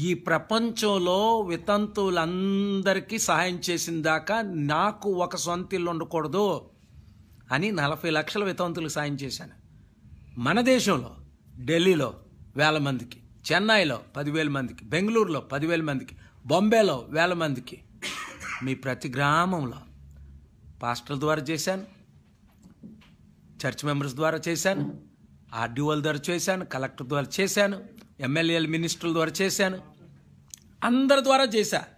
ఈ ప్రపంచంలో వితంతువులందరికీ సహాయం చేసిన దాకా నాకు ఒక సొంత ఇల్లు ఉండకూడదు అని నలభై లక్షల వితంతులకు సాయం చేశాను మన దేశంలో ఢిల్లీలో వేల మందికి చెన్నైలో పదివేల మందికి బెంగళూరులో పదివేల మందికి బొంబేలో వేల మందికి మీ ప్రతి గ్రామంలో పాస్టర్ల ద్వారా చేశాను చర్చ్ మెంబర్స్ ద్వారా చేశాను ఆర్డీఓల ద్వారా చేశాను కలెక్టర్ ద్వారా చేశాను ఎమ్మెల్యేల మినిస్టర్ల ద్వారా చేశాను అందరి ద్వారా చేశా